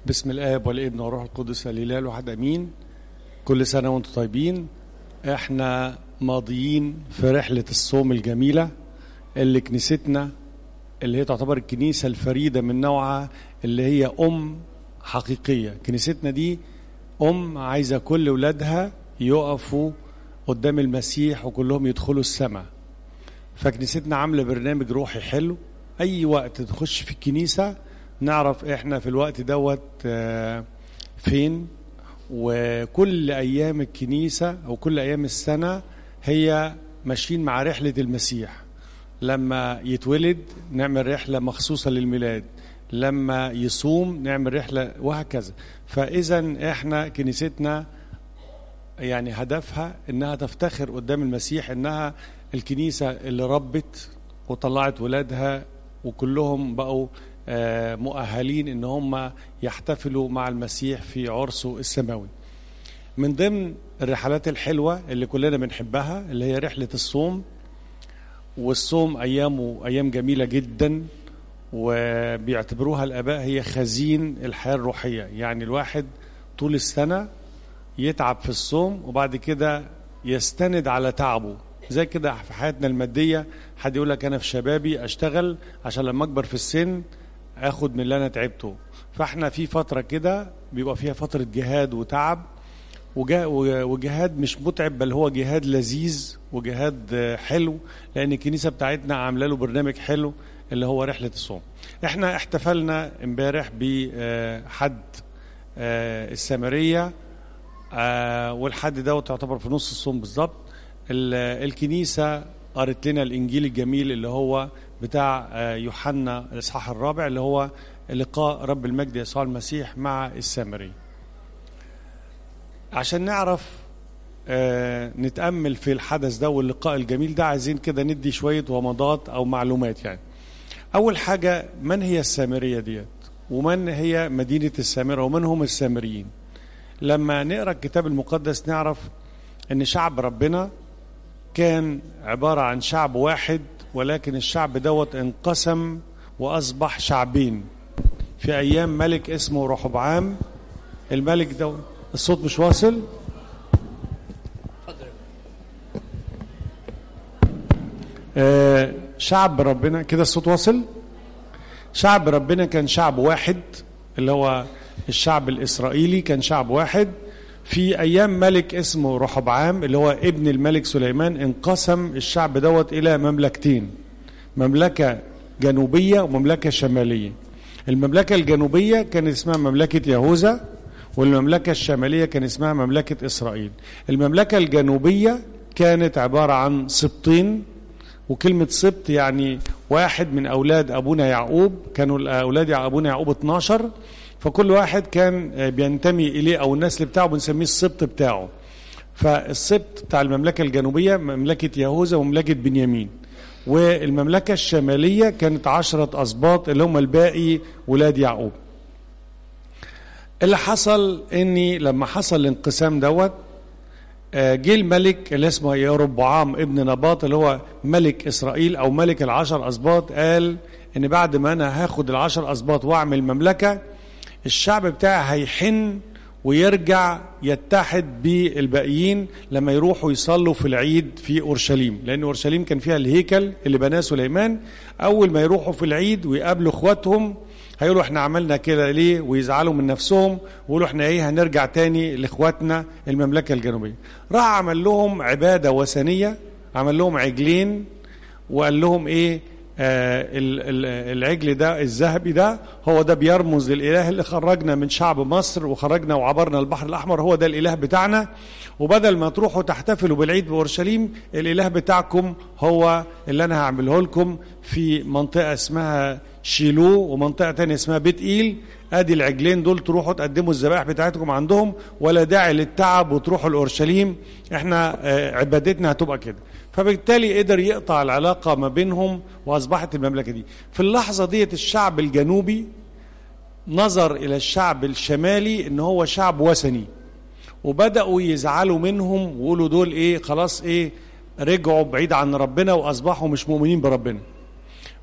بسم الاب والابن والروح القدس الاله الواحد امين كل سنه وانتم طيبين احنا ماضيين في رحله الصوم الجميله اللي كنيستنا اللي هي تعتبر الكنيسه الفريده من نوعها اللي هي ام حقيقيه كنيستنا دي ام عايزه كل ولادها يقفوا قدام المسيح وكلهم يدخلوا السماء فكنيستنا عامله برنامج روحي حلو اي وقت تخش في الكنيسه نعرف احنا في الوقت دوت آه، فين وكل ايام الكنيسه او كل ايام السنه هي ماشيين مع رحله المسيح لما يتولد نعمل رحله مخصوصه للميلاد لما يصوم نعمل رحله وهكذا فاذا احنا كنيستنا يعني هدفها انها تفتخر قدام المسيح انها الكنيسه اللي ربت وطلعت ولادها وكلهم بقوا آه، مؤهلين ان هم يحتفلوا مع المسيح في عرسه السماوي من ضمن الرحلات الحلوه اللي كلنا بنحبها اللي هي رحله الصوم والصوم ايامه ايام جميله جدا وبيعتبروها الاباء هي خزين الحياه الروحيه يعني الواحد طول السنه يتعب في الصوم وبعد كده يستند على تعبه زي كده في حياتنا الماديه حد يقول لك انا في شبابي اشتغل عشان لما اكبر في السن اخد من اللي انا تعبته فاحنا في فتره كده بيبقى فيها فتره جهاد وتعب وجا- وجهاد مش متعب بل هو جهاد لذيذ وجهاد آه، حلو لان الكنيسه بتاعتنا عامله له برنامج حلو اللي هو رحله الصوم احنا احتفلنا امبارح بحد السامريه آه، والحد ده تعتبر في نص الصوم بالظبط ال- الكنيسه قرت لنا الانجيل الجميل اللي هو بتاع آه، يوحنا الاصحاح الرابع اللي هو لقاء رب المجد يسوع المسيح مع السامري عشان نعرف آه، نتامل في الحدث ده واللقاء الجميل ده عايزين كده ندي شويه ومضات او معلومات يعني اول حاجه من هي السامريه ديت ومن هي مدينه السامره ومن هم السامريين لما نقرا الكتاب المقدس نعرف ان شعب ربنا كان عباره عن شعب واحد ولكن الشعب دوت انقسم واصبح شعبين في ايام ملك اسمه رحبعام الملك دوت الصوت مش واصل آه شعب ربنا كده الصوت واصل شعب ربنا كان شعب واحد اللي هو الشعب الإسرائيلي كان شعب واحد في أيام ملك اسمه رحبعام اللي هو ابن الملك سليمان انقسم الشعب دوت إلى مملكتين مملكة جنوبية ومملكة شمالية المملكة الجنوبية كانت اسمها مملكة يهوذا والمملكة الشمالية كان اسمها مملكة إسرائيل المملكة الجنوبية كانت عبارة عن سبطين وكلمة سبط يعني واحد من أولاد أبونا يعقوب كانوا أولاد أبونا يعقوب 12 فكل واحد كان آه، بينتمي إليه أو النسل بتاعه بنسميه السبط بتاعه فالسبط بتاع المملكة الجنوبية مملكة يهوذا ومملكة بنيامين والمملكة الشمالية كانت عشرة أسباط اللي هم الباقي ولاد يعقوب اللي حصل اني لما حصل الانقسام دوت آه، جه الملك اللي اسمه يربعام ابن نباط اللي هو ملك اسرائيل او ملك العشر اسباط قال ان بعد ما انا هاخد العشر اسباط واعمل مملكه الشعب بتاعي هيحن ويرجع يتحد بالباقيين لما يروحوا يصلوا في العيد في اورشليم لان اورشليم كان فيها الهيكل اللي بناه سليمان اول ما يروحوا في العيد ويقابلوا اخواتهم هيقولوا احنا عملنا كده ليه ويزعلوا من نفسهم ويقولوا احنا ايه هنرجع تاني لاخواتنا المملكه الجنوبيه راح عمل لهم عباده وثنيه عمل لهم عجلين وقال لهم ايه آه ال- ال- العجل ده الذهبي ده هو ده بيرمز للاله اللي خرجنا من شعب مصر وخرجنا وعبرنا البحر الاحمر هو ده الاله بتاعنا وبدل ما تروحوا تحتفلوا بالعيد باورشليم الاله بتاعكم هو اللي انا هعمله لكم في منطقه اسمها شيلو ومنطقه تانية اسمها بيت ايل ادي العجلين دول تروحوا تقدموا الذبائح بتاعتكم عندهم ولا داعي للتعب وتروحوا لاورشليم احنا آه، عبادتنا هتبقى كده فبالتالي قدر يقطع العلاقه ما بينهم واصبحت المملكه دي في اللحظه ديت الشعب الجنوبي نظر الى الشعب الشمالي ان هو شعب وثني وبداوا يزعلوا منهم ويقولوا دول ايه خلاص ايه رجعوا بعيد عن ربنا واصبحوا مش مؤمنين بربنا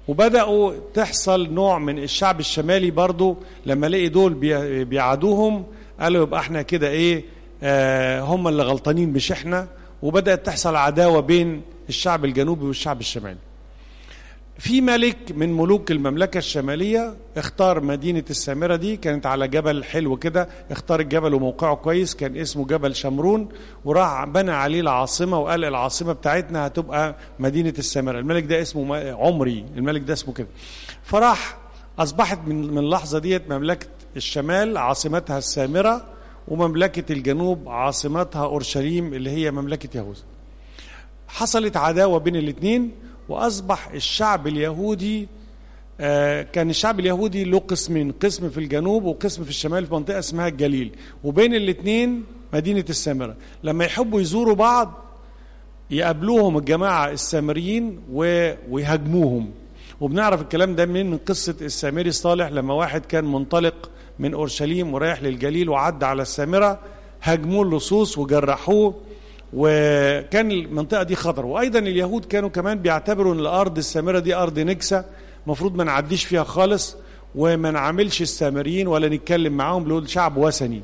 وبدأوا تحصل نوع من الشعب الشمالي برضو لما لقي دول بيعادوهم قالوا يبقى احنا كده ايه آه هم اللي غلطانين مش احنا وبدأت تحصل عداوة بين الشعب الجنوبي والشعب الشمالي في ملك من ملوك المملكة الشمالية اختار مدينة السامرة دي كانت على جبل حلو كده اختار الجبل وموقعه كويس كان اسمه جبل شمرون وراح بنى عليه العاصمة وقال العاصمة بتاعتنا هتبقى مدينة السامرة الملك ده اسمه عمري الملك ده اسمه كده فراح أصبحت من من اللحظة ديت مملكة الشمال عاصمتها السامرة ومملكة الجنوب عاصمتها أورشليم اللي هي مملكة يهوذا حصلت عداوة بين الاثنين واصبح الشعب اليهودي آه كان الشعب اليهودي له قسمين قسم في الجنوب وقسم في الشمال في منطقه اسمها الجليل وبين الاثنين مدينه السامره لما يحبوا يزوروا بعض يقابلوهم الجماعه السامريين ويهاجموهم وبنعرف الكلام ده من من قصه السامري الصالح لما واحد كان منطلق من اورشليم ورايح للجليل وعدى على السامره هاجموه اللصوص وجرحوه وكان المنطقة دي خطر وأيضا اليهود كانوا كمان بيعتبروا أن الأرض السامرة دي أرض نكسة المفروض ما نعديش فيها خالص وما نعاملش السامريين ولا نتكلم معاهم لأن شعب وثني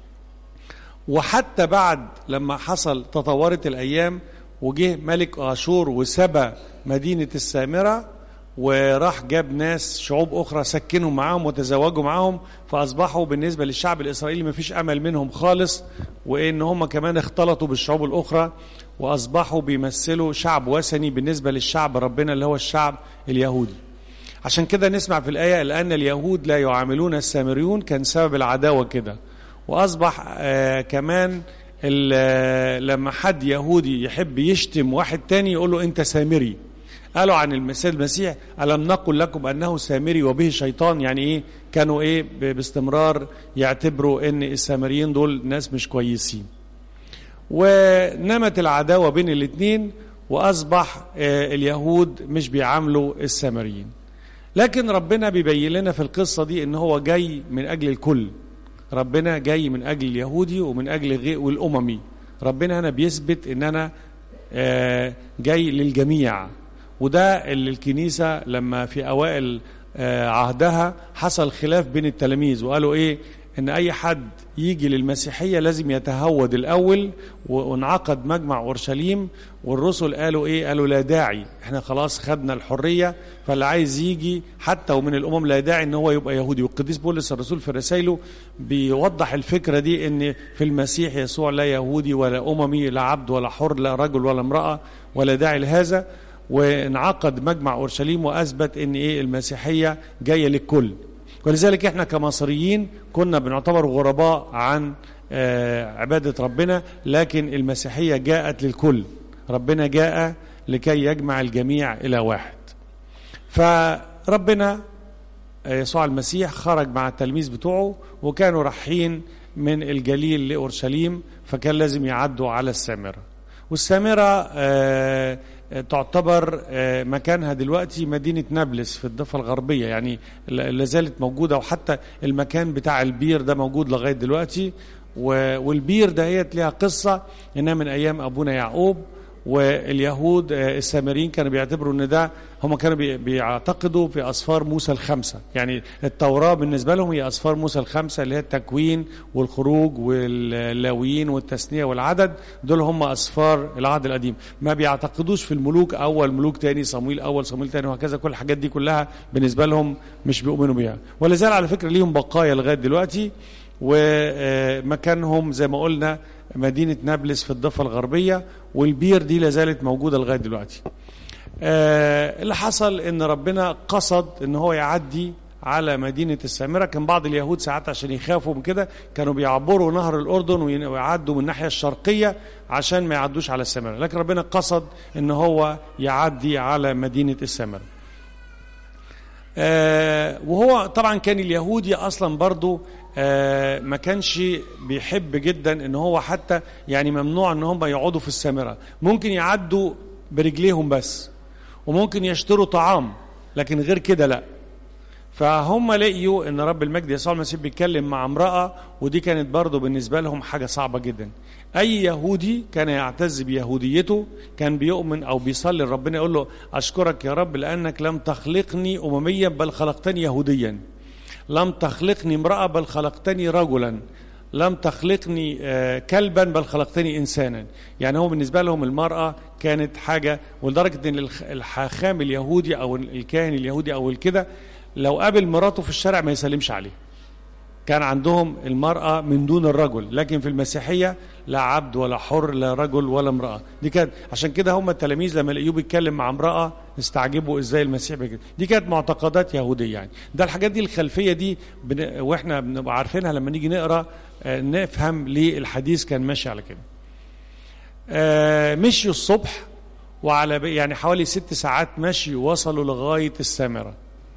وحتى بعد لما حصل تطورت الأيام وجه ملك آشور وسبى مدينة السامرة وراح جاب ناس شعوب أخرى سكنوا معاهم وتزوجوا معاهم فأصبحوا بالنسبة للشعب الإسرائيلي ما فيش أمل منهم خالص وإن هم كمان اختلطوا بالشعوب الأخرى وأصبحوا بيمثلوا شعب وثني بالنسبة للشعب ربنا اللي هو الشعب اليهودي عشان كده نسمع في الآية لأن اليهود لا يعاملون السامريون كان سبب العداوة كده وأصبح آه كمان لما حد يهودي يحب يشتم واحد تاني يقول له أنت سامري قالوا عن المسيح المسيح ألم نقل لكم أنه سامري وبه شيطان يعني إيه كانوا إيه باستمرار يعتبروا أن السامريين دول ناس مش كويسين ونمت العداوة بين الاثنين وأصبح اليهود مش بيعاملوا السامريين لكن ربنا بيبين لنا في القصة دي أن هو جاي من أجل الكل ربنا جاي من أجل اليهودي ومن أجل غير والأممي ربنا هنا بيثبت أن أنا جاي للجميع وده اللي الكنيسة لما في أوائل عهدها حصل خلاف بين التلاميذ وقالوا إيه إن أي حد يجي للمسيحية لازم يتهود الأول وانعقد مجمع أورشليم والرسل قالوا إيه قالوا لا داعي إحنا خلاص خدنا الحرية فاللي عايز يجي حتى ومن الأمم لا داعي إن هو يبقى يهودي والقديس بولس الرسول في رسائله بيوضح الفكرة دي إن في المسيح يسوع لا يهودي ولا أممي لا عبد ولا حر لا رجل ولا امرأة ولا داعي لهذا وانعقد مجمع اورشليم واثبت ان ايه المسيحيه جايه للكل ولذلك احنا كمصريين كنا بنعتبر غرباء عن عباده ربنا لكن المسيحيه جاءت للكل ربنا جاء لكي يجمع الجميع الى واحد فربنا يسوع المسيح خرج مع التلميذ بتوعه وكانوا رايحين من الجليل لاورشليم فكان لازم يعدوا على السامره والسامره آه تعتبر مكانها دلوقتي مدينة نابلس في الضفة الغربية يعني لازالت موجودة وحتى المكان بتاع البير ده موجود لغاية دلوقتي والبير ده هي ليها قصة إنها من أيام أبونا يعقوب واليهود السامريين كانوا بيعتبروا ان ده هم كانوا بيعتقدوا في اسفار موسى الخمسه يعني التوراه بالنسبه لهم هي اسفار موسى الخمسه اللي هي التكوين والخروج واللاويين والتثنيه والعدد دول هم اسفار العهد القديم ما بيعتقدوش في الملوك اول ملوك تاني صمويل اول صمويل تاني وهكذا كل الحاجات دي كلها بالنسبه لهم مش بيؤمنوا بيها ولا زال على فكره ليهم بقايا لغايه دلوقتي ومكانهم زي ما قلنا مدينة نابلس في الضفة الغربية والبير دي لازالت موجودة لغاية دلوقتي آه اللي حصل ان ربنا قصد ان هو يعدي على مدينة السامرة كان بعض اليهود ساعات عشان يخافوا من كده كانوا بيعبروا نهر الأردن ويعدوا من الناحية الشرقية عشان ما يعدوش على السامرة لكن ربنا قصد ان هو يعدي على مدينة السامرة آه وهو طبعا كان اليهودي اصلا برضو آه ما كانش بيحب جدا ان هو حتى يعني ممنوع ان هم يقعدوا في السامره ممكن يعدوا برجليهم بس وممكن يشتروا طعام لكن غير كده لا فهم لقيوا ان رب المجد يسوع المسيح بيتكلم مع امراه ودي كانت برضه بالنسبه لهم حاجه صعبه جدا اي يهودي كان يعتز بيهوديته كان بيؤمن او بيصلي لربنا يقول له اشكرك يا رب لانك لم تخلقني امميا بل خلقتني يهوديا لم تخلقني امراه بل خلقتني رجلا لم تخلقني آه، كلبا بل خلقتني انسانا يعني هو بالنسبه لهم المراه كانت حاجه ولدرجه ان الخ- الحاخام اليهودي او الكاهن اليهودي او الكده لو قابل مراته في الشارع ما يسلمش عليه كان عندهم المرأة من دون الرجل لكن في المسيحية لا عبد ولا حر لا رجل ولا امرأة دي كانت عشان كده هم التلاميذ لما لقيوه بيتكلم مع امرأة استعجبوا ازاي المسيح بيتكلم دي كانت معتقدات يهودية يعني ده الحاجات دي الخلفية دي بن... واحنا بنبقى عارفينها لما نيجي نقرا آه، نفهم ليه الحديث كان ماشي على كده آه، مشيوا الصبح وعلى ب- يعني حوالي ست ساعات مشي وصلوا لغاية السامرة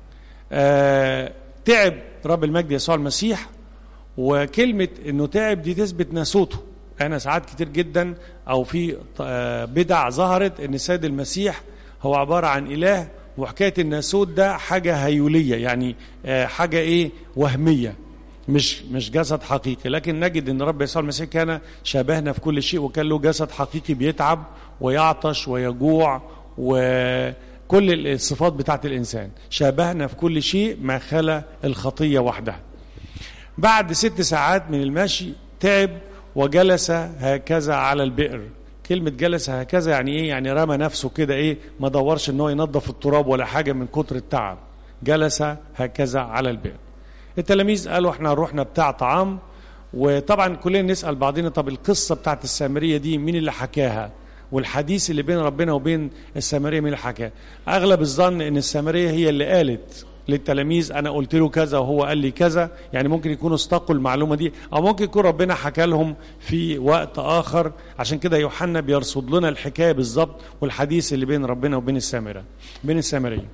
آه، تعب رب المجد يسوع المسيح وكلمة انه تعب دي تثبت ناسوته انا ساعات كتير جدا او في آه، بدع ظهرت ان السيد المسيح هو عبارة عن اله وحكاية الناسوت ده حاجة هيولية يعني آه، حاجة ايه وهمية مش مش جسد حقيقي لكن نجد ان رب يسوع المسيح كان شبهنا في كل شيء وكان له جسد حقيقي بيتعب ويعطش ويجوع وكل الصفات بتاعت الانسان شبهنا في كل شيء ما خلا الخطيه وحدها بعد ست ساعات من المشي تعب وجلس هكذا على البئر كلمة جلس هكذا يعني ايه يعني رمى نفسه كده ايه ما دورش ان هو ينظف التراب ولا حاجة من كتر التعب جلس هكذا على البئر التلاميذ قالوا احنا رحنا بتاع طعام وطبعا كلنا نسأل بعضنا طب القصة بتاعت السامرية دي مين اللي حكاها والحديث اللي بين ربنا وبين السامرية مين اللي حكاها اغلب الظن ان السامرية هي اللي قالت للتلاميذ انا قلت له كذا وهو قال لي كذا يعني ممكن يكونوا استقوا المعلومه دي او ممكن يكون ربنا حكى لهم في وقت اخر عشان كده يوحنا بيرصد لنا الحكايه بالظبط والحديث اللي بين ربنا وبين السامره بين السامريه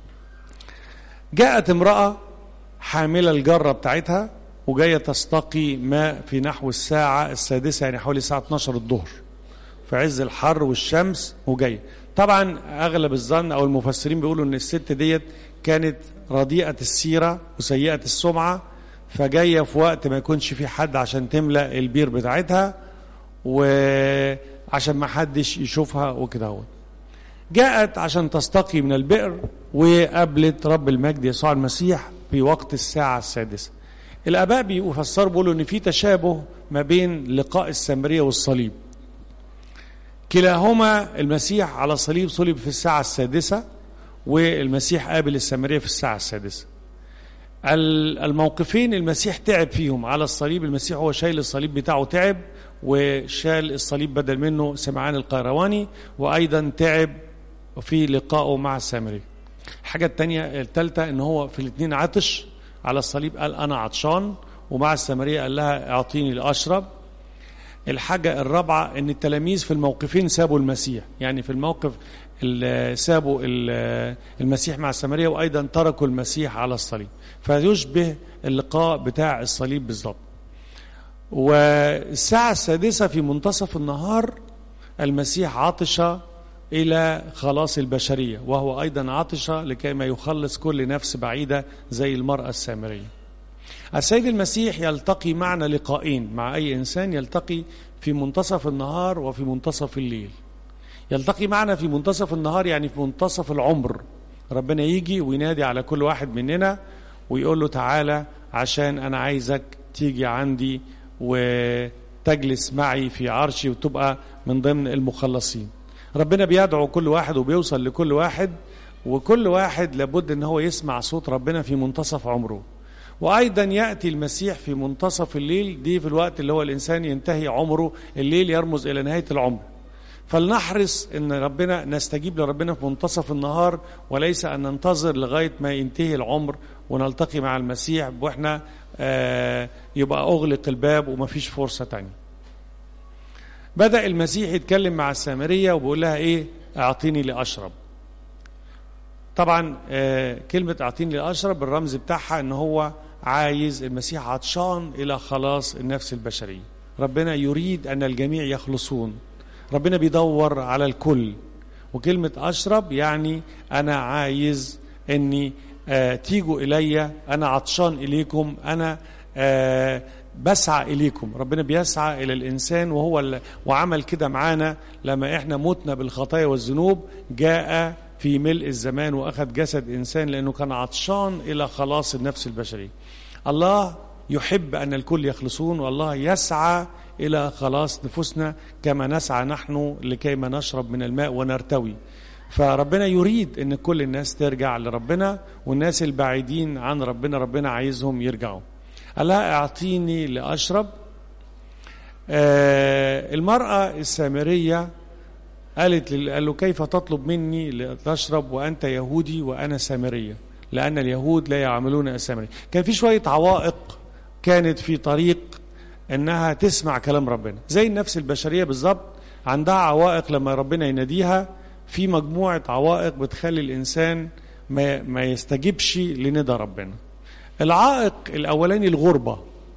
جاءت امراه حامله الجره بتاعتها وجايه تستقي ماء في نحو الساعه السادسه يعني حوالي الساعه 12 الظهر في عز الحر والشمس وجايه طبعا اغلب الظن او المفسرين بيقولوا ان الست ديت كانت رديئه السيره وسيئه السمعه فجايه في وقت ما يكونش في حد عشان تملا البير بتاعتها وعشان ما حدش يشوفها وكده هو جاءت عشان تستقي من البئر وقابلت رب المجد يسوع المسيح في وقت الساعه السادسه الاباء بيفسروا بيقولوا ان في تشابه ما بين لقاء السامريه والصليب كلاهما المسيح على صليب صلب في الساعة السادسة والمسيح قابل السامرية في الساعة السادسة الموقفين المسيح تعب فيهم على الصليب المسيح هو شايل الصليب بتاعه تعب وشال الصليب بدل منه سمعان القيرواني وأيضا تعب في لقائه مع السامري الحاجة التانية التالتة ان هو في الاثنين عطش على الصليب قال أنا عطشان ومع السامرية قال لها اعطيني لأشرب الحاجة الرابعة ان التلاميذ في الموقفين سابوا المسيح يعني في الموقف سابوا المسيح مع السامرية وأيضا تركوا المسيح على الصليب فيشبه اللقاء بتاع الصليب بالضبط والساعة السادسة في منتصف النهار المسيح عطش إلى خلاص البشرية وهو أيضا عطش لكي ما يخلص كل نفس بعيدة زي المرأة السامرية السيد المسيح يلتقي معنا لقاءين مع أي إنسان يلتقي في منتصف النهار وفي منتصف الليل يلتقي معنا في منتصف النهار يعني في منتصف العمر ربنا يجي وينادي على كل واحد مننا ويقول له تعالى عشان أنا عايزك تيجي عندي وتجلس معي في عرشي وتبقى من ضمن المخلصين ربنا بيدعو كل واحد وبيوصل لكل واحد وكل واحد لابد ان هو يسمع صوت ربنا في منتصف عمره وايضا ياتي المسيح في منتصف الليل دي في الوقت اللي هو الانسان ينتهي عمره الليل يرمز الى نهايه العمر فلنحرص ان ربنا نستجيب لربنا في منتصف النهار وليس ان ننتظر لغايه ما ينتهي العمر ونلتقي مع المسيح واحنا آه يبقى اغلق الباب ومفيش فرصه تانية بدا المسيح يتكلم مع السامريه وبيقول لها ايه اعطيني لاشرب طبعا آه كلمة أعطيني لأشرب الرمز بتاعها إن هو عايز المسيح عطشان إلى خلاص النفس البشرية ربنا يريد أن الجميع يخلصون ربنا بيدور على الكل وكلمة أشرب يعني أنا عايز أني آه تيجوا الي انا عطشان اليكم انا آه بسعى اليكم ربنا بيسعى الى الانسان وهو ال- وعمل كده معانا لما احنا متنا بالخطايا والذنوب جاء في ملء الزمان واخذ جسد انسان لانه كان عطشان الى خلاص النفس البشريه الله يحب ان الكل يخلصون والله يسعى الى خلاص نفوسنا كما نسعى نحن لكيما نشرب من الماء ونرتوي فربنا يريد ان كل الناس ترجع لربنا والناس البعيدين عن ربنا ربنا عايزهم يرجعوا قال لها اعطيني لاشرب آه المراه السامريه قالت لل- قال له كيف تطلب مني لتشرب وانت يهودي وانا سامريه لان اليهود لا يعملون السامريه كان في شويه عوائق كانت في طريق انها تسمع كلام ربنا زي النفس البشريه بالظبط عندها عوائق لما ربنا يناديها في مجموعه عوائق بتخلي الانسان ما ما يستجيبش لندى ربنا العائق الاولاني الغربه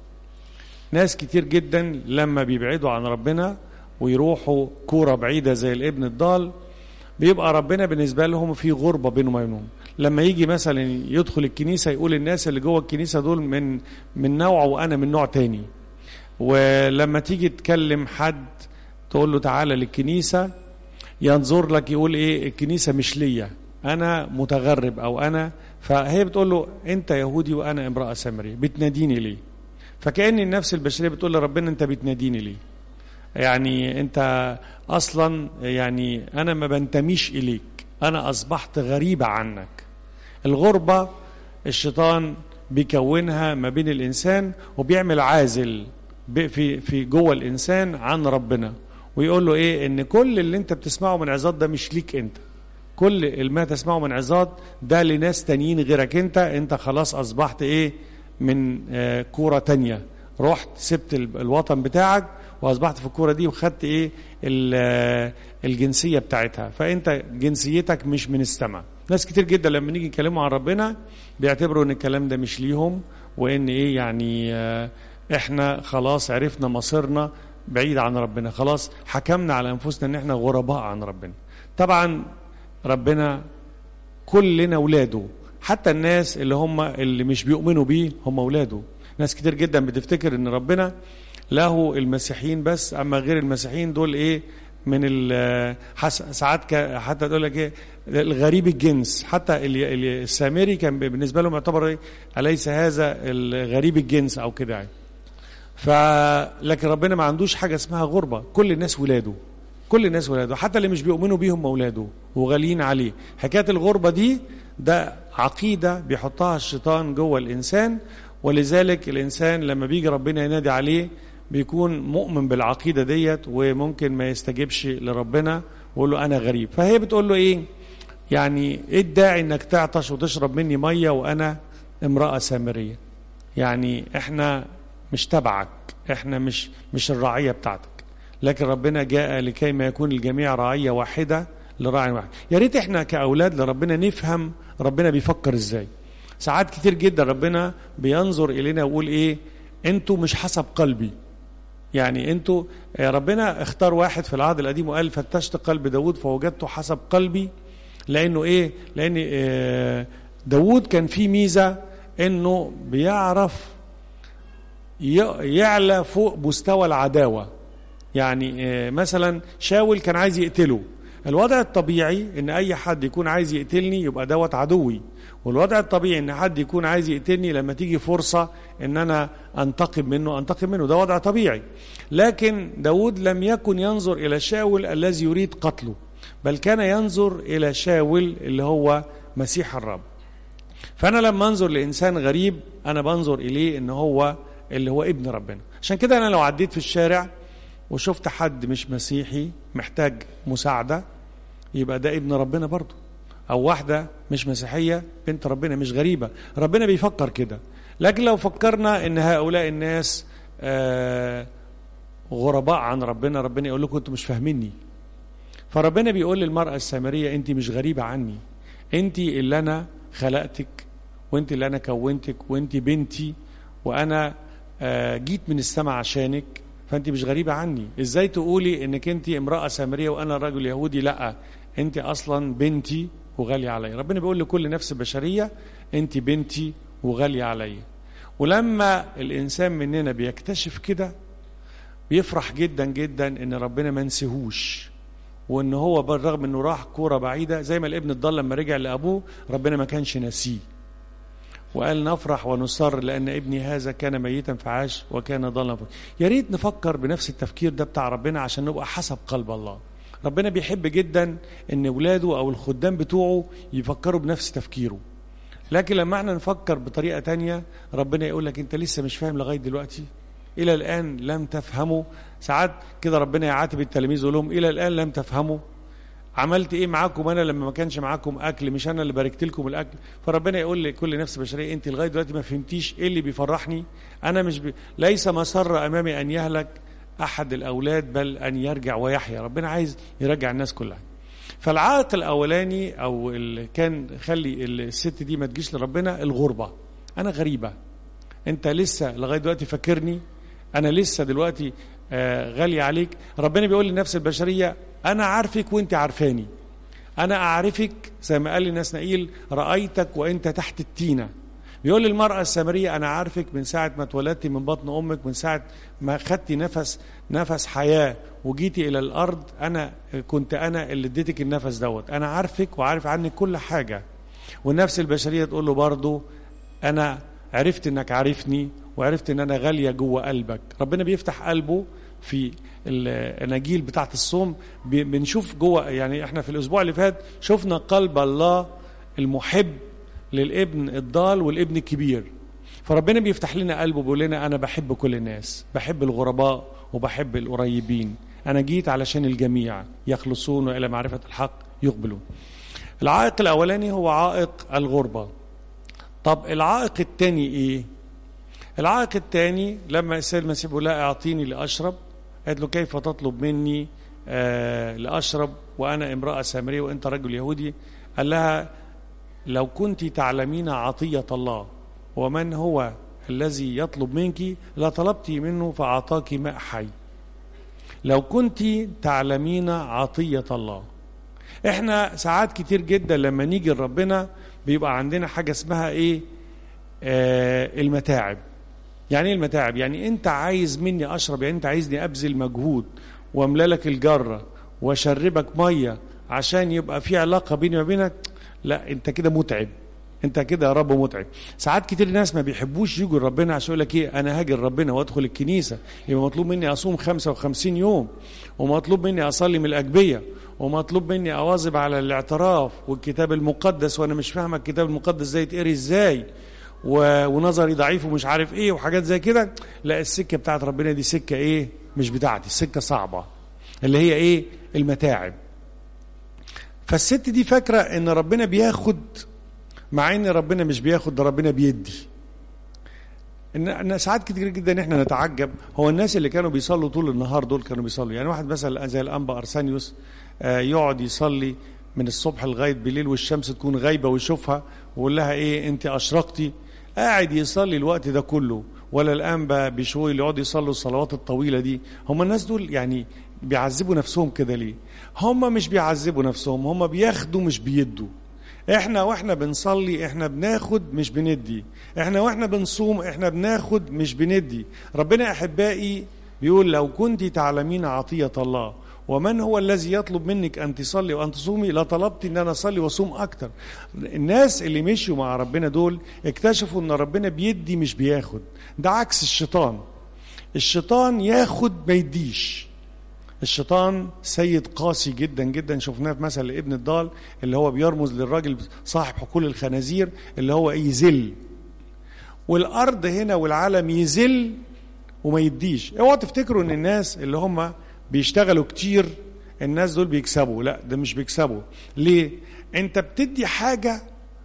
ناس كتير جدا لما بيبعدوا عن ربنا ويروحوا كورة بعيدة زي الابن الضال بيبقى ربنا بالنسبة لهم في غربة بينهم وبينهم لما يجي مثلا يدخل الكنيسة يقول الناس اللي جوه الكنيسة دول من من نوع وأنا من نوع تاني ولما تيجي تكلم حد تقول له تعالى للكنيسة ينظر لك يقول ايه الكنيسة مش ليا أنا متغرب أو أنا فهي بتقول له أنت يهودي وأنا امرأة سامرية بتناديني ليه فكأن النفس البشرية بتقول لربنا أنت بتناديني ليه يعني أنت أصلا يعني أنا ما بنتميش إليك أنا أصبحت غريبة عنك الغربة الشيطان بيكونها ما بين الإنسان وبيعمل عازل ب- في في جوه الإنسان عن ربنا ويقول له إيه إن كل اللي أنت بتسمعه من عظات ده مش ليك أنت كل ما تسمعه من عظات ده لناس تانيين غيرك أنت أنت خلاص أصبحت إيه من آه، كورة تانية رحت سبت ال- الوطن بتاعك واصبحت في الكوره دي وخدت ايه ال- آه، الجنسيه بتاعتها فانت جنسيتك مش من السماء ناس كتير جدا لما نيجي يتكلموا عن ربنا بيعتبروا ان الكلام ده مش ليهم وان ايه يعني آه، احنا خلاص عرفنا مصيرنا بعيد عن ربنا خلاص حكمنا على انفسنا ان احنا غرباء عن ربنا طبعا ربنا كلنا اولاده حتى الناس اللي هم اللي مش بيؤمنوا بيه هم اولاده ناس كتير جدا بتفتكر ان ربنا له المسيحيين بس اما غير المسيحيين دول ايه من ال- حس- ساعات ك- حتى تقول لك ايه الغريب الجنس حتى ال- ال- السامري كان بالنسبه لهم يعتبر ايه اليس هذا الغريب الجنس او كده يعني فلكن ربنا ما عندوش حاجه اسمها غربه كل الناس ولاده كل الناس ولاده حتى اللي مش بيؤمنوا بيهم اولاده وغاليين عليه حكايه الغربه دي ده عقيده بيحطها الشيطان جوه الانسان ولذلك الانسان لما بيجي ربنا ينادي عليه بيكون مؤمن بالعقيده ديت وممكن ما يستجيبش لربنا ويقول له انا غريب فهي بتقول له ايه يعني ايه الداعي انك تعطش وتشرب مني ميه وانا امراه سامريه يعني احنا مش تبعك احنا مش مش الرعيه بتاعتك لكن ربنا جاء لكي ما يكون الجميع رعيه واحده لراع واحد يا ريت احنا كاولاد لربنا نفهم ربنا بيفكر ازاي ساعات كتير جدا ربنا بينظر الينا ويقول ايه انتوا مش حسب قلبي يعني انتوا آه، ربنا اختار واحد في العهد القديم وقال فتشت قلب داود فوجدته حسب قلبي لانه ايه لان آه، داود كان فيه ميزه انه بيعرف ي- يعلى فوق مستوى العداوه يعني آه، مثلا شاول كان عايز يقتله الوضع الطبيعي ان اي حد يكون عايز يقتلني يبقى دوت عدوي والوضع الطبيعي ان حد يكون عايز يقتلني لما تيجي فرصة ان انا انتقم منه انتقم منه ده وضع طبيعي لكن داود لم يكن ينظر الى شاول الذي يريد قتله بل كان ينظر الى شاول اللي هو مسيح الرب فانا لما انظر لانسان غريب انا بنظر اليه ان هو اللي هو ابن ربنا عشان كده انا لو عديت في الشارع وشفت حد مش مسيحي محتاج مساعده يبقى ده ابن ربنا برضه او واحده مش مسيحيه بنت ربنا مش غريبه ربنا بيفكر كده لكن لو فكرنا ان هؤلاء الناس آه غرباء عن ربنا ربنا يقول لكم انتوا مش فاهميني فربنا بيقول للمرأة السامرية أنت مش غريبة عني أنت اللي أنا خلقتك وأنت اللي أنا كونتك وأنت بنتي وأنا آه، جيت من السماء عشانك فأنت مش غريبة عني إزاي تقولي أنك أنت امرأة سامرية وأنا رجل يهودي لا أنت أصلا بنتي وغالية عليا ربنا بيقول لكل نفس بشرية انت بنتي وغالية عليا ولما الإنسان مننا بيكتشف كده بيفرح جدا جدا ان ربنا ما نسيهوش وان هو بالرغم انه راح كوره بعيده زي ما الابن الضال لما رجع لابوه ربنا ما كانش ناسيه وقال نفرح ونصر لان ابني هذا كان ميتا فعاش وكان ضالا يا ريت نفكر بنفس التفكير ده بتاع ربنا عشان نبقى حسب قلب الله ربنا بيحب جدا ان ولاده او الخدام بتوعه يفكروا بنفس تفكيره لكن لما احنا نفكر بطريقه تانية ربنا يقول لك انت لسه مش فاهم لغايه دلوقتي الى الان لم تفهموا ساعات كده ربنا يعاتب التلاميذ يقول لهم الى الان لم تفهموا عملت ايه معاكم انا لما ما كانش معاكم اكل مش انا اللي باركت لكم الاكل فربنا يقول لكل نفس بشريه انت لغايه دلوقتي ما فهمتيش ايه اللي بيفرحني انا مش ب... ليس مسر امامي ان يهلك احد الاولاد بل ان يرجع ويحيا ربنا عايز يرجع الناس كلها فالعائق الاولاني او اللي كان خلي الست دي ما تجيش لربنا الغربه انا غريبه انت لسه لغايه دلوقتي فاكرني انا لسه دلوقتي آه غالي عليك ربنا بيقول لنفس البشريه انا عارفك وانت عارفاني انا اعرفك زي ما قال لي نسنائيل رايتك وانت تحت التينه بيقول للمرأة السامرية أنا عارفك من ساعة ما اتولدتي من بطن أمك من ساعة ما خدتي نفس نفس حياة وجيتي إلى الأرض أنا كنت أنا اللي اديتك النفس دوت أنا عارفك وعارف عنك كل حاجة والنفس البشرية تقول له برضه أنا عرفت إنك عارفني وعرفت إن أنا غالية جوه قلبك ربنا بيفتح قلبه في الاناجيل بتاعت الصوم بنشوف جوه يعني احنا في الاسبوع اللي فات شفنا قلب الله المحب للابن الضال والابن الكبير فربنا بيفتح لنا قلبه بيقول لنا انا بحب كل الناس بحب الغرباء وبحب القريبين انا جيت علشان الجميع يخلصون الى معرفه الحق يقبلون العائق الاولاني هو عائق الغربه طب العائق الثاني ايه العائق الثاني لما السيد المسيح بيقول لها اعطيني لاشرب قالت له كيف تطلب مني آه لاشرب وانا امراه سامريه وانت رجل يهودي قال لها لو كنت تعلمين عطيه الله ومن هو الذي يطلب منك لطلبت منه فاعطاك ماء حي لو كنت تعلمين عطيه الله احنا ساعات كتير جدا لما نيجي لربنا بيبقى عندنا حاجه اسمها ايه آه المتاعب يعني ايه المتاعب يعني انت عايز مني اشرب يعني انت عايزني ابذل مجهود واملى لك الجره واشربك ميه عشان يبقى في علاقه بيني وبينك لا انت كده متعب انت كده يا رب متعب ساعات كتير ناس ما بيحبوش يجوا لربنا عشان يقول لك ايه انا هاجي لربنا وادخل الكنيسه يبقى مطلوب مني اصوم 55 يوم ومطلوب مني اصلي من الاجبيه ومطلوب مني اواظب على الاعتراف والكتاب المقدس وانا مش فاهم الكتاب المقدس ازاي يتقري ازاي ونظري ضعيف ومش عارف ايه وحاجات زي كده لا السكه بتاعت ربنا دي سكه ايه مش بتاعتي السكه صعبه اللي هي ايه المتاعب فالست دي فاكره ان ربنا بياخد مع ان ربنا مش بياخد ده ربنا بيدي ان ان ساعات كتير جدا احنا نتعجب هو الناس اللي كانوا بيصلوا طول النهار دول كانوا بيصلوا يعني واحد مثلا زي الانبا ارسانيوس آه يقعد يصلي من الصبح لغايه بالليل والشمس تكون غايبه ويشوفها ويقول لها ايه انت اشرقتي قاعد يصلي الوقت ده كله ولا الانبا بشوي اللي يقعدوا يصلوا الصلوات الطويله دي هم الناس دول يعني بيعذبوا نفسهم كده ليه هم مش بيعذبوا نفسهم هم بياخدوا مش بيدوا احنا واحنا بنصلي احنا بناخد مش بندي احنا واحنا بنصوم احنا بناخد مش بندي ربنا احبائي بيقول لو كنت تعلمين عطيه الله ومن هو الذي يطلب منك ان تصلي وان تصومي لطلبت ان انا اصلي واصوم اكتر الناس اللي مشوا مع ربنا دول اكتشفوا ان ربنا بيدي مش بياخد ده عكس الشيطان الشيطان ياخد ما يديش الشيطان سيد قاسي جدا جدا شفناه في مثل ابن الضال اللي هو بيرمز للراجل صاحب حقول الخنازير اللي هو يذل والارض هنا والعالم يذل وما يديش اوعوا تفتكروا ان الناس اللي هم بيشتغلوا كتير الناس دول بيكسبوا لا ده مش بيكسبوا ليه انت بتدي حاجه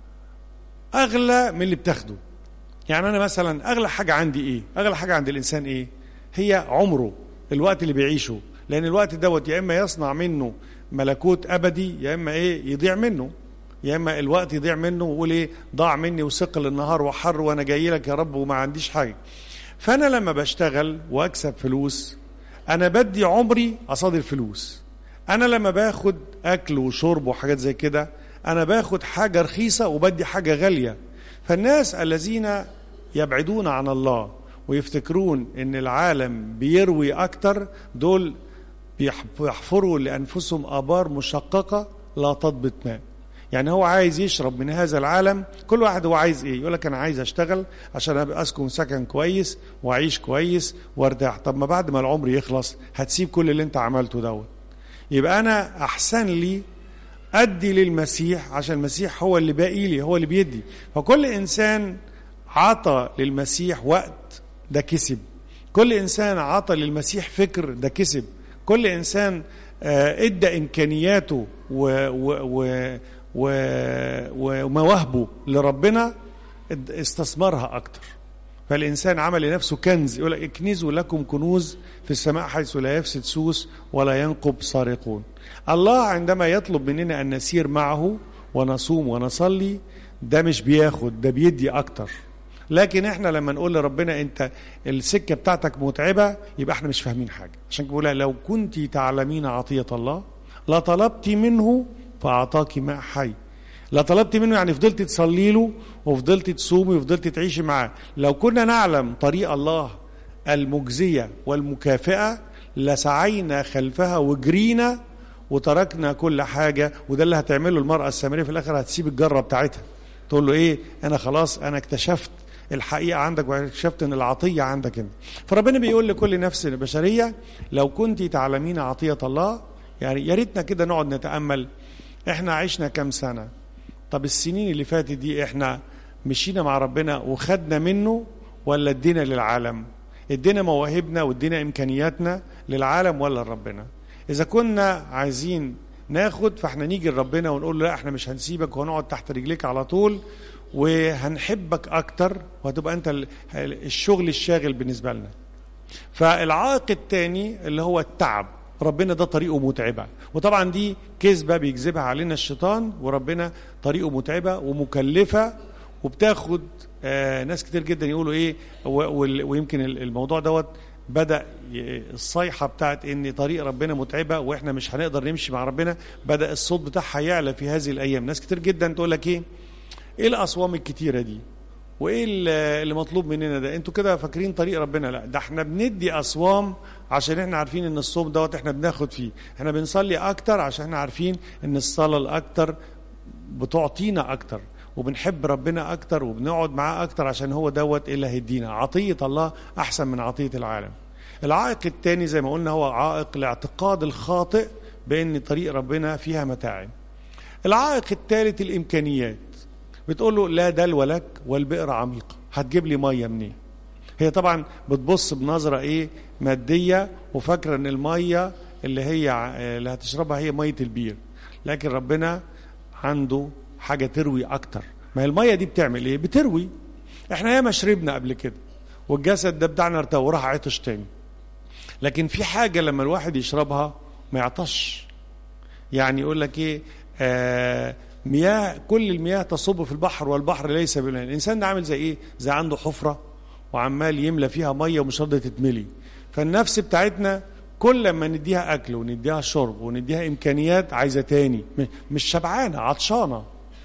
اغلى من اللي بتاخده يعني انا مثلا اغلى حاجه عندي ايه اغلى حاجه عند الانسان ايه هي عمره الوقت اللي بيعيشه لان الوقت دوت يا اما يصنع منه ملكوت ابدي يا اما ايه يضيع منه يا اما الوقت يضيع منه ويقول ايه ضاع مني وثقل النهار وحر وانا جاي لك يا رب وما عنديش حاجه فانا لما بشتغل واكسب فلوس انا بدي عمري قصاد الفلوس انا لما باخد اكل وشرب وحاجات زي كده انا باخد حاجه رخيصه وبدي حاجه غاليه فالناس الذين يبعدون عن الله ويفتكرون ان العالم بيروي اكتر دول بيحفروا لانفسهم ابار مشققه لا تضبط ماء يعني هو عايز يشرب من هذا العالم كل واحد هو عايز ايه يقول لك انا عايز اشتغل عشان ابقى اسكن سكن كويس واعيش كويس وارتاح طب ما بعد ما العمر يخلص هتسيب كل اللي انت عملته دوت يبقى انا احسن لي ادي للمسيح عشان المسيح هو اللي باقي لي هو اللي بيدي فكل انسان عطى للمسيح وقت ده كسب كل انسان عطى للمسيح فكر ده كسب كل انسان ادى امكانياته و و و ومواهبه لربنا استثمرها اكتر فالانسان عمل لنفسه كنز يقول لك اكنزوا لكم كنوز في السماء حيث لا يفسد سوس ولا ينقب سارقون الله عندما يطلب مننا ان نسير معه ونصوم ونصلي ده مش بياخد ده بيدي اكتر لكن احنا لما نقول لربنا انت السكه بتاعتك متعبه يبقى احنا مش فاهمين حاجه عشان كده بقول لو كنت تعلمين عطيه الله لطلبت منه فاعطاك ماء حي لا طلبت منه يعني فضلت تصلي له وفضلت تصومي وفضلت تعيشي معاه لو كنا نعلم طريق الله المجزيه والمكافئه لسعينا خلفها وجرينا وتركنا كل حاجه وده اللي هتعمله المراه السامريه في الاخر هتسيب الجره بتاعتها تقول له ايه انا خلاص انا اكتشفت الحقيقه عندك واكتشفت ان العطيه عندك انت فربنا بيقول لكل نفس بشريه لو كنت تعلمين عطيه الله يعني يا ريتنا كده نقعد نتامل احنا عشنا كام سنه طب السنين اللي فاتت دي احنا مشينا مع ربنا وخدنا منه ولا ادينا للعالم ادينا مواهبنا وادينا امكانياتنا للعالم ولا لربنا اذا كنا عايزين ناخد فاحنا نيجي لربنا ونقول له لا احنا مش هنسيبك وهنقعد تحت رجليك على طول وهنحبك اكتر وهتبقى انت الشغل الشاغل بالنسبه لنا فالعائق الثاني اللي هو التعب ربنا ده طريقه متعبة وطبعا دي كذبة بيكذبها علينا الشيطان وربنا طريقه متعبة ومكلفة وبتاخد آه ناس كتير جدا يقولوا ايه ويمكن الموضوع دوت بدأ الصيحة بتاعت ان طريق ربنا متعبة واحنا مش هنقدر نمشي مع ربنا بدأ الصوت بتاعها يعلى في هذه الايام ناس كتير جدا تقول لك ايه ايه الاصوام الكتيرة دي وايه اللي مطلوب مننا ده انتوا كده فاكرين طريق ربنا لا ده احنا بندي اصوام عشان احنا عارفين ان الصوم دوت احنا بناخد فيه احنا بنصلي اكتر عشان احنا عارفين ان الصلاه الاكتر بتعطينا اكتر وبنحب ربنا اكتر وبنقعد معاه اكتر عشان هو دوت اللي هيدينا عطيه الله احسن من عطيه العالم العائق الثاني زي ما قلنا هو عائق الاعتقاد الخاطئ بان طريق ربنا فيها متاعب العائق الثالث الامكانيات بتقول له لا دلو لك والبئر عميقه هتجيب لي ميه منين هي طبعا بتبص بنظره ايه ماديه وفاكره ان الميه اللي هي اللي هتشربها هي ميه البير لكن ربنا عنده حاجه تروي اكتر ما هي الميه دي بتعمل ايه بتروي احنا ياما شربنا قبل كده والجسد ده بتاعنا ارتوى وراح عطش تاني لكن في حاجه لما الواحد يشربها ما يعطش يعني يقول لك ايه آه مياه كل المياه تصب في البحر والبحر ليس بماء الانسان ده عامل زي ايه زي عنده حفره وعمال يملى فيها ميه ومش راضيه تتملي فالنفس بتاعتنا كل ما نديها اكل ونديها شرب ونديها امكانيات عايزه تاني مش شبعانه عطشانه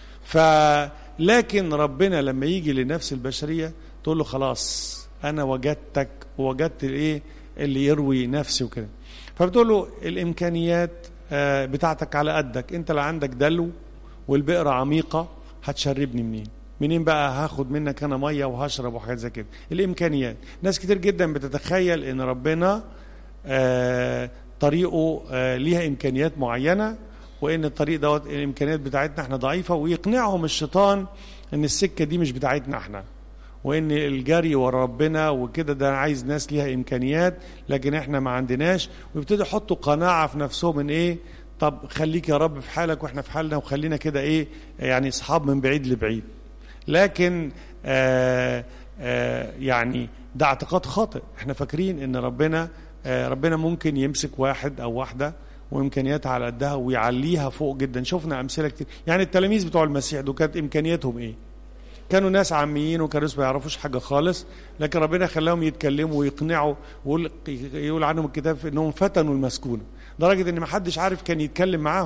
فلكن ربنا لما يجي للنفس البشريه تقول له خلاص انا وجدتك ووجدت الايه اللي يروي نفسي وكده فبتقول له الامكانيات بتاعتك على قدك انت لا عندك دلو والبئر عميقه هتشربني منين منين بقى هاخد منك انا ميه وهشرب وحاجات زي كده الامكانيات ناس كتير جدا بتتخيل ان ربنا آه طريقه آه ليها امكانيات معينه وان الطريق دوت الامكانيات بتاعتنا احنا ضعيفه ويقنعهم الشيطان ان السكه دي مش بتاعتنا احنا وان الجري ورا ربنا وكده ده عايز ناس ليها امكانيات لكن احنا ما عندناش ويبتدوا يحطوا قناعه في نفسهم ان ايه طب خليك يا رب في حالك واحنا في حالنا وخلينا كده ايه يعني اصحاب من بعيد لبعيد لكن آآ آآ يعني ده اعتقاد خاطئ احنا فاكرين ان ربنا ربنا ممكن يمسك واحد او واحده وامكانياتها على قدها ويعليها فوق جدا شفنا امثله كتير يعني التلاميذ بتوع المسيح دول كانت امكانياتهم ايه كانوا ناس عاميين وكانوا ما يعرفوش حاجه خالص لكن ربنا خلاهم يتكلموا ويقنعوا ويقول عنهم الكتاب انهم فتنوا المسكونه لدرجه ان ما حدش عارف كان يتكلم معاهم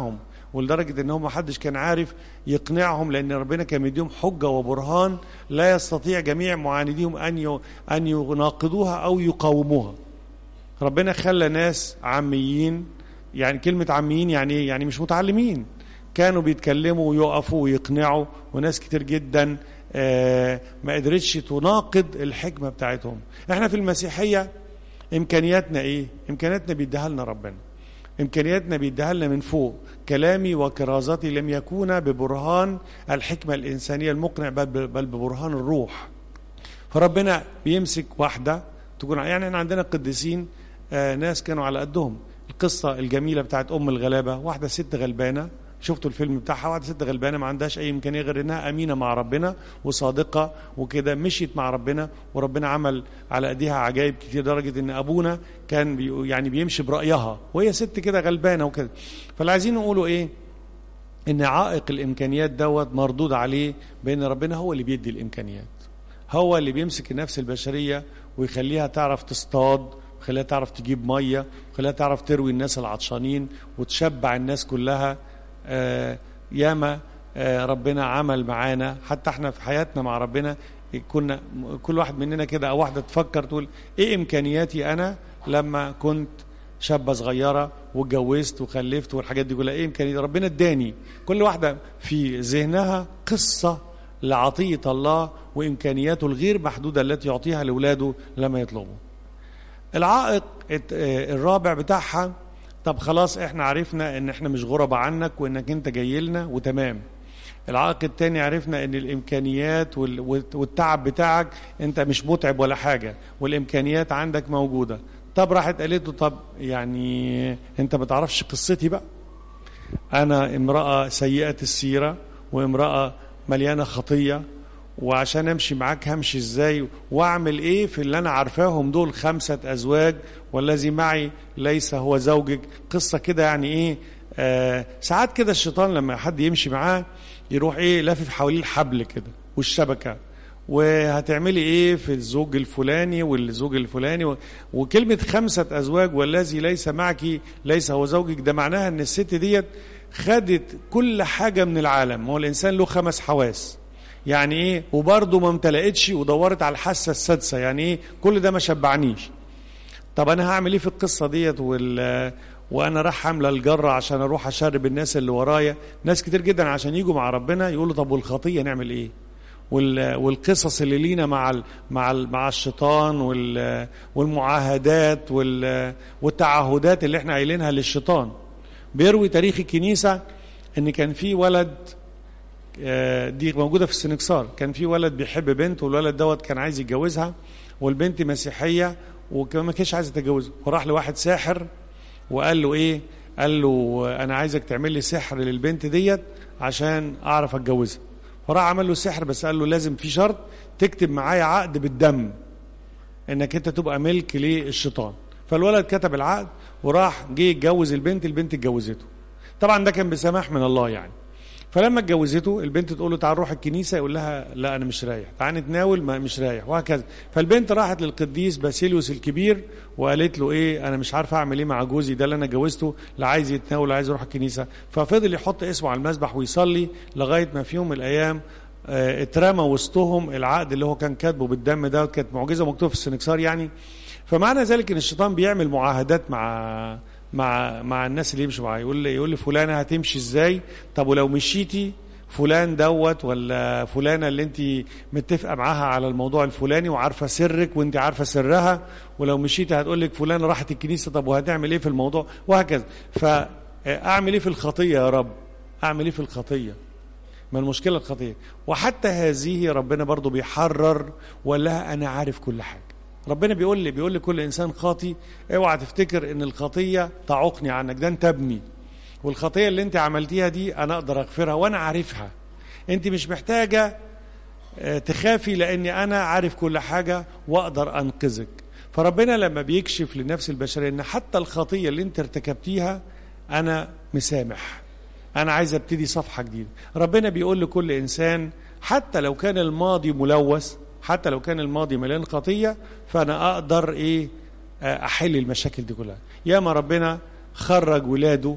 ولدرجه ان هم محدش كان عارف يقنعهم لان ربنا كان مديهم حجه وبرهان لا يستطيع جميع معانديهم ان ان يناقضوها او يقاوموها ربنا خلى ناس عاميين يعني كلمه عاميين يعني ايه يعني مش متعلمين كانوا بيتكلموا ويقفوا ويقنعوا وناس كتير جدا آه ما قدرتش تناقض الحكمه بتاعتهم احنا في المسيحيه امكانياتنا ايه امكانياتنا بيديها لنا ربنا امكانياتنا بيديها لنا من فوق كلامي وكرازتي لم يكونا ببرهان الحكمه الانسانيه المقنع بل بل ببرهان الروح فربنا بيمسك واحده تكون يعني احنا عندنا قديسين آه ناس كانوا على قدهم القصه الجميله بتاعت ام الغلابه واحده ست غلبانه شفتوا الفيلم بتاعها واحده ست غلبانه ما عندهاش اي امكانيه غير انها امينه مع ربنا وصادقه وكده مشيت مع ربنا وربنا عمل على ايديها عجائب كتير لدرجه ان ابونا كان بي يعني بيمشي برايها وهي ست كده غلبانه وكده فاللي عايزين نقوله ايه ان عائق الامكانيات دوت مردود عليه بان ربنا هو اللي بيدي الامكانيات هو اللي بيمسك النفس البشريه ويخليها تعرف تصطاد ويخليها تعرف تجيب ميه ويخليها تعرف تروي الناس العطشانين وتشبع الناس كلها آه ياما آه ربنا عمل معانا حتى احنا في حياتنا مع ربنا كنا كل واحد مننا كده او واحده تفكر تقول ايه امكانياتي انا لما كنت شابه صغيره واتجوزت وخلفت والحاجات دي كلها ايه امكانياتي ربنا اداني كل واحده في ذهنها قصه لعطيه الله وامكانياته الغير محدوده التي يعطيها لاولاده لما يطلبوا العائق الرابع بتاعها طب خلاص احنا عرفنا ان احنا مش غربة عنك وانك انت جاي لنا وتمام العائق التاني عرفنا ان الامكانيات والتعب بتاعك انت مش متعب ولا حاجة والامكانيات عندك موجودة طب راحت قالت له طب يعني انت ما تعرفش قصتي بقى انا امرأة سيئة السيرة وامرأة مليانة خطية وعشان امشي معاك همشي ازاي واعمل ايه في اللي انا عارفاهم دول خمسة ازواج والذي معي ليس هو زوجك قصة كده يعني ايه آه ساعات كده الشيطان لما حد يمشي معاه يروح ايه لافف حواليه الحبل كده والشبكة وهتعملي ايه في الزوج الفلاني والزوج الفلاني و... وكلمة خمسة ازواج والذي ليس معك ليس هو زوجك ده معناها ان الست ديت خدت كل حاجة من العالم هو الانسان له خمس حواس يعني ايه وبرضه ما امتلقتش ودورت على الحاسه السادسه يعني ايه كل ده ما شبعنيش طب انا هعمل ايه في القصه ديت وال وانا راح حامله الجره عشان اروح اشرب الناس اللي ورايا ناس كتير جدا عشان يجوا مع ربنا يقولوا طب والخطيه نعمل ايه وال... والقصص اللي لينا مع ال... مع ال... مع الشيطان وال... والمعاهدات وال... والتعهدات اللي احنا قايلينها للشيطان بيروي تاريخ الكنيسه ان كان في ولد دي موجوده في السنكسار كان في ولد بيحب بنت والولد دوت كان عايز يتجوزها والبنت مسيحيه وكمان ما كانش عايز يتجوزه وراح لواحد ساحر وقال له ايه قال له انا عايزك تعمل لي سحر للبنت ديت عشان اعرف اتجوزها فراح عمل له سحر بس قال له لازم في شرط تكتب معايا عقد بالدم انك انت تبقى ملك للشيطان فالولد كتب العقد وراح جه يتجوز البنت البنت اتجوزته طبعا ده كان بسماح من الله يعني فلما اتجوزته البنت تقول له تعال نروح الكنيسه يقول لها لا انا مش رايح تعال نتناول ما مش رايح وهكذا فالبنت راحت للقديس باسيليوس الكبير وقالت له ايه انا مش عارفه اعمل ايه مع جوزي ده اللي انا جوزته لا عايز يتناول لا عايز يروح الكنيسه ففضل يحط اسمه على المسبح ويصلي لغايه ما في يوم من الايام اه اترمى وسطهم العقد اللي هو كان كاتبه بالدم ده كانت معجزه مكتوبه في السنكسار يعني فمعنى ذلك ان الشيطان بيعمل معاهدات مع مع مع الناس اللي يمشوا معاه يقول لي يقول لي فلانه هتمشي ازاي طب ولو مشيتي فلان دوت ولا فلانه اللي انت متفقه معاها على الموضوع الفلاني وعارفه سرك وانت عارفه سرها ولو مشيتي هتقول لك فلانه راحت الكنيسه طب وهتعمل ايه في الموضوع وهكذا فاعمل ايه في الخطيه يا رب اعمل ايه في الخطيه ما المشكله الخطيه وحتى هذه ربنا برضو بيحرر وقال لها انا عارف كل حاجه ربنا بيقول لي بيقول لكل انسان خاطي اوعى تفتكر ان الخطيه تعوقني عنك ده انت ابني والخطيه اللي انت عملتيها دي انا اقدر اغفرها وانا عارفها انت مش محتاجه تخافي لاني انا عارف كل حاجه واقدر انقذك فربنا لما بيكشف للنفس البشريه ان حتى الخطيه اللي انت ارتكبتيها انا مسامح انا عايز ابتدي صفحه جديده ربنا بيقول لكل انسان حتى لو كان الماضي ملوث حتى لو كان الماضي مليان خطيه فانا اقدر ايه احل المشاكل دي كلها ياما ربنا خرج ولاده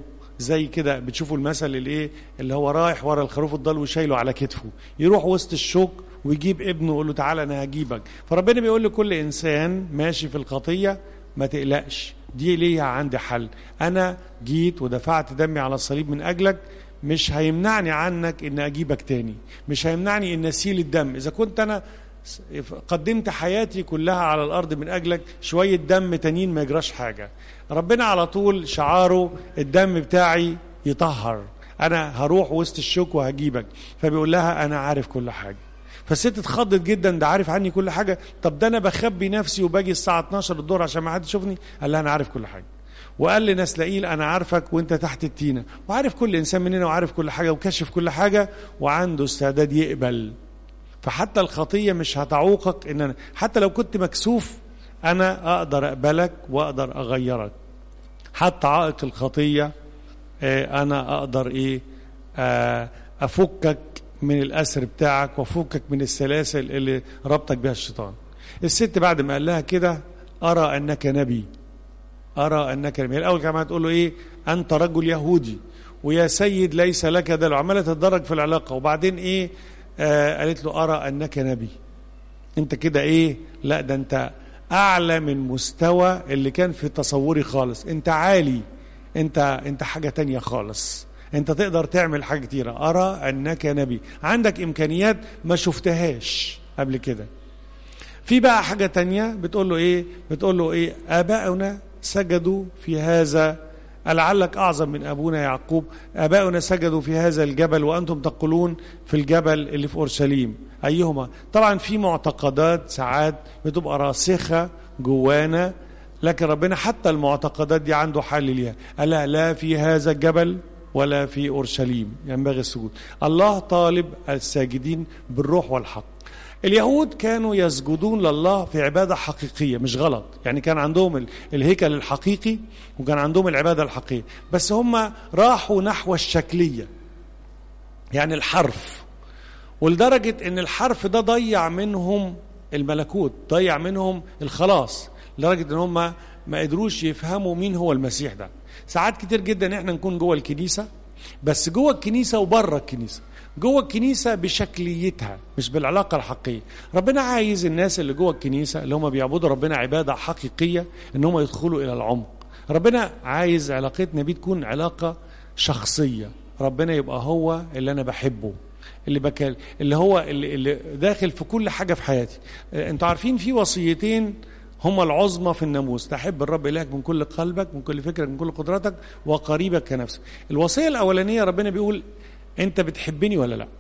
زي كده بتشوفوا المثل الايه اللي هو رايح ورا الخروف الضال وشايله على كتفه يروح وسط الشوك ويجيب ابنه ويقول له تعالى انا هجيبك فربنا بيقول لكل انسان ماشي في الخطيه ما تقلقش دي ليها عندي حل انا جيت ودفعت دمي على الصليب من اجلك مش هيمنعني عنك ان اجيبك تاني مش هيمنعني ان اسيل الدم اذا كنت انا قدمت حياتي كلها على الارض من اجلك شويه دم تانيين ما يجراش حاجه ربنا على طول شعاره الدم بتاعي يطهر انا هروح وسط الشوك وهجيبك فبيقول لها انا عارف كل حاجه فالست اتخضت جدا ده عارف عني كل حاجه طب ده انا بخبي نفسي وباجي الساعه 12 الظهر عشان ما حد يشوفني قال لها انا عارف كل حاجه وقال لنسلائيل انا عارفك وانت تحت التينه وعارف كل انسان مننا وعارف كل حاجه وكشف كل حاجه وعنده استعداد يقبل فحتى الخطيه مش هتعوقك ان أنا حتى لو كنت مكسوف انا اقدر اقبلك واقدر اغيرك حتى عائق الخطيه انا اقدر ايه افكك من الاسر بتاعك وافكك من السلاسل اللي ربطك بها الشيطان الست بعد ما قال لها كده ارى انك نبي ارى انك نبي الاول كمان تقول له ايه انت رجل يهودي ويا سيد ليس لك دلو عماله تتدرج في العلاقه وبعدين ايه آه قالت له ارى انك نبي انت كده ايه لا ده انت اعلى من مستوى اللي كان في تصوري خالص انت عالي انت انت حاجه تانية خالص انت تقدر تعمل حاجه كتيره ارى انك نبي عندك امكانيات ما شفتهاش قبل كده في بقى حاجه تانية بتقول له ايه بتقول له ايه اباؤنا سجدوا في هذا لعلك اعظم من ابونا يعقوب اباؤنا سجدوا في هذا الجبل وانتم تقولون في الجبل اللي في اورشليم ايهما طبعا في معتقدات ساعات بتبقى راسخه جوانا لكن ربنا حتى المعتقدات دي عنده حل ليها الا لا في هذا الجبل ولا في اورشليم ينبغي السجود الله طالب الساجدين بالروح والحق اليهود كانوا يسجدون لله في عبادة حقيقية مش غلط يعني كان عندهم الهيكل الحقيقي وكان عندهم العبادة الحقيقية بس هم راحوا نحو الشكلية يعني الحرف ولدرجة ان الحرف ده ضيع منهم الملكوت ضيع منهم الخلاص لدرجة ان هم ما قدروش يفهموا مين هو المسيح ده ساعات كتير جدا احنا نكون جوه الكنيسة بس جوه الكنيسة وبره الكنيسة جوه الكنيسة بشكليتها مش بالعلاقة الحقيقية ربنا عايز الناس اللي جوه الكنيسة اللي هم بيعبدوا ربنا عبادة حقيقية ان هم يدخلوا الى العمق ربنا عايز علاقتنا بيه تكون علاقة شخصية ربنا يبقى هو اللي انا بحبه اللي بكال اللي هو اللي, اللي داخل في كل حاجة في حياتي انتوا عارفين في وصيتين هما العظمى في الناموس تحب الرب إلهك من كل قلبك من كل فكرك من كل قدرتك وقريبك كنفسك الوصية الأولانية ربنا بيقول أنت بتحبني ولا لا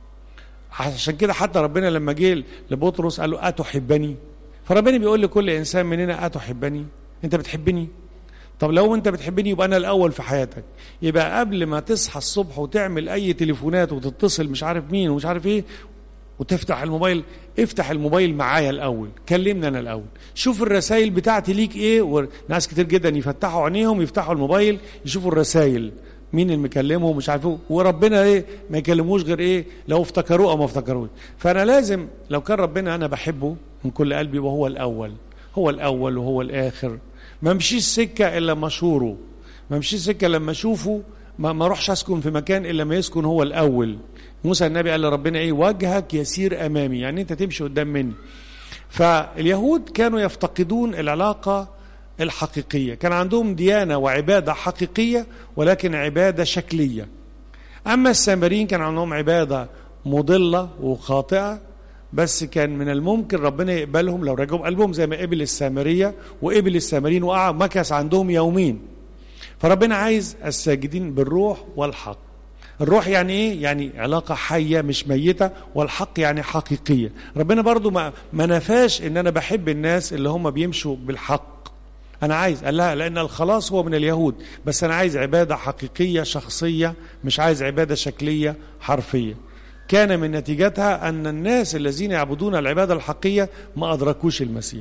عشان كده حتى ربنا لما جه لبطرس قال له أتحبني فربنا بيقول لكل إنسان مننا أتحبني أنت بتحبني طب لو انت بتحبني يبقى انا الاول في حياتك يبقى قبل ما تصحى الصبح وتعمل اي تليفونات وتتصل مش عارف مين ومش عارف ايه وتفتح الموبايل افتح الموبايل معايا الاول كلمني انا الاول شوف الرسائل بتاعتي ليك ايه وناس كتير جدا يفتحوا عينيهم يفتحوا الموبايل يشوفوا الرسائل مين اللي مكلمه ومش عارف وربنا ايه ما يكلموش غير ايه لو افتكروه او ما افتكروش فانا لازم لو كان ربنا انا بحبه من كل قلبي وهو الاول هو الاول وهو الاخر ما امشيش سكه الا لما اشوره ما امشيش سكه لما اشوفه ما, ما اروحش اسكن في مكان الا ما يسكن هو الاول موسى النبي قال لربنا ايه وجهك يسير امامي يعني انت تمشي قدام مني فاليهود كانوا يفتقدون العلاقه الحقيقيه كان عندهم ديانه وعباده حقيقيه ولكن عباده شكليه اما السامريين كان عندهم عباده مضله وخاطئه بس كان من الممكن ربنا يقبلهم لو رجعوا بقلبهم زي ما قبل السامريه وقبل السامريين وقعد مكث عندهم يومين فربنا عايز الساجدين بالروح والحق الروح يعني ايه يعني علاقه حيه مش ميته والحق يعني حقيقيه ربنا برضو ما, ما نفاش ان انا بحب الناس اللي هم بيمشوا بالحق انا عايز قال لها لان الخلاص هو من اليهود بس انا عايز عباده حقيقيه شخصيه مش عايز عباده شكليه حرفيه كان من نتيجتها ان الناس الذين يعبدون العباده الحقيقيه ما ادركوش المسيح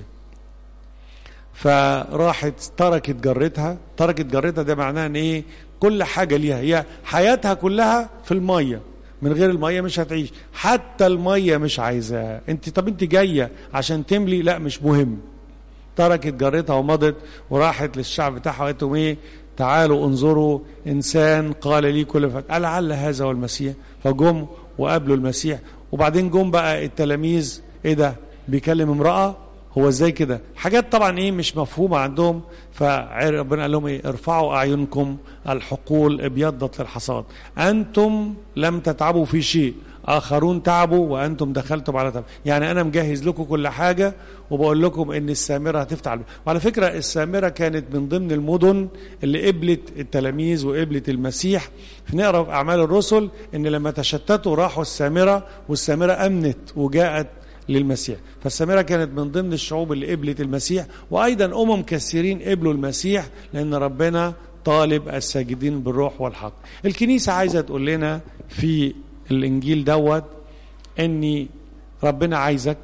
فراحت تركت جرتها تركت جرتها ده معناه ان ايه كل حاجه ليها هي حياتها كلها في الميه من غير الميه مش هتعيش حتى الميه مش عايزاها انت طب انت جايه عشان تملي لا مش مهم تركت جارتها ومضت وراحت للشعب بتاعها وقالت لهم ايه تعالوا انظروا انسان قال لي كل فت لعل هذا هو المسيح فجم وقابلوا المسيح وبعدين جم بقى التلاميذ ايه ده بيكلم امراه هو ازاي كده حاجات طبعا ايه مش مفهومه عندهم فربنا قال لهم ايه ارفعوا اعينكم الحقول ابيضت للحصاد انتم لم تتعبوا في شيء اخرون تعبوا وانتم دخلتم على تعب يعني انا مجهز لكم كل حاجه وبقول لكم ان السامره هتفتح وعلى فكره السامره كانت من ضمن المدن اللي قبلت التلاميذ وقبلت المسيح نقرا في اعمال الرسل ان لما تشتتوا راحوا السامره والسامره امنت وجاءت للمسيح فالسامرة كانت من ضمن الشعوب اللي قبلت المسيح وأيضا أمم كثيرين قبلوا المسيح لأن ربنا طالب الساجدين بالروح والحق الكنيسة عايزة تقول لنا في الإنجيل دوت أني ربنا عايزك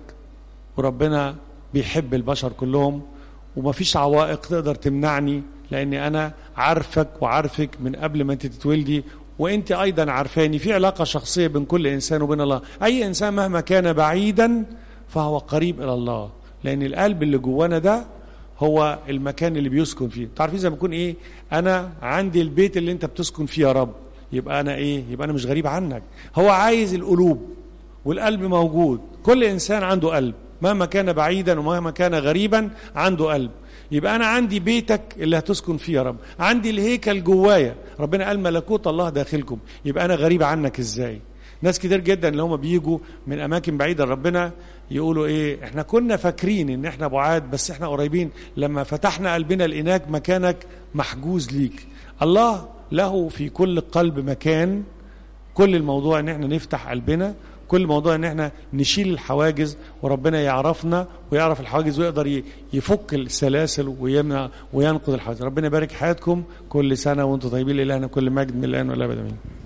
وربنا بيحب البشر كلهم ومفيش عوائق تقدر تمنعني لأني أنا عارفك وعارفك من قبل ما أنت تتولدي وانت ايضا عارفاني في علاقه شخصيه بين كل انسان وبين الله اي انسان مهما كان بعيدا فهو قريب الى الله لان القلب اللي جوانا ده هو المكان اللي بيسكن فيه تعرفين زي ما يكون ايه انا عندي البيت اللي انت بتسكن فيه يا رب يبقى انا ايه يبقى انا مش غريب عنك هو عايز القلوب والقلب موجود كل انسان عنده قلب مهما كان بعيدا ومهما كان غريبا عنده قلب يبقى انا عندي بيتك اللي هتسكن فيه يا رب عندي الهيكل جوايا ربنا قال ملكوت الله داخلكم يبقى انا غريب عنك ازاي ناس كتير جدا اللي هم بيجوا من اماكن بعيده ربنا يقولوا ايه احنا كنا فاكرين ان احنا بعاد بس احنا قريبين لما فتحنا قلبنا لقيناك مكانك محجوز ليك الله له في كل قلب مكان كل الموضوع ان احنا نفتح قلبنا كل موضوع ان احنا نشيل الحواجز وربنا يعرفنا ويعرف الحواجز ويقدر يفك السلاسل ويمنع وينقذ الحواجز ربنا يبارك حياتكم كل سنه وانتم طيبين لله كل مجد من الان والابد امين